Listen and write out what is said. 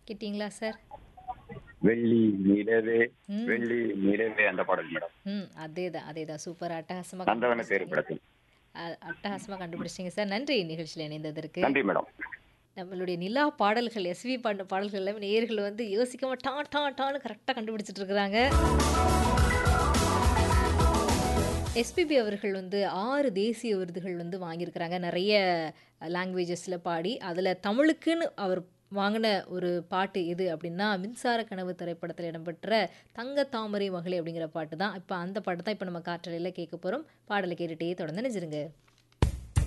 கேட்டீங்களா சார் வெள்ளி நிலவே ம். வெள்ளி நிலவே அந்த பாடல் மேடம் ம் அதேதான் அதேதான் சூப்பர் அட்டகாசமா நந்தவன பேரு கண்டுபிடிச்சிட்டீங்க. படத்தில் அ- அட்டகாசமா கண்டுபிடிச்சிங்க சார் நன்றி நிகழ்ச்சியில் இணைந்ததற்கு நன்றி மேடம் நம்மளுடைய நிலா பாடல்கள் எஸ்வி பாடின பாடல்கள் எல்லாமே நேயர்கள் வந்து யோசிக்காம டா டா டான்னு கரெக்டாக கண்டுபிடிச்சிட்டு இருக்கிறாங்க எஸ்பிபி அவர்கள் வந்து ஆறு தேசிய விருதுகள் வந்து வாங்கியிருக்கிறாங்க நிறைய லாங்குவேஜஸில் பாடி அதில் தமிழுக்குன்னு அவர் வாங்கின ஒரு பாட்டு எது அப்படின்னா மின்சார கனவு திரைப்படத்தில் இடம்பெற்ற தங்க தாமரை மகளே அப்படிங்கிற பாட்டு தான் இப்போ அந்த பாட்டு தான் இப்போ நம்ம காற்றலையில் கேட்க போகிறோம் பாடலை கேட்டுகிட்டே தொடர்ந்து நினைச்சிருங்க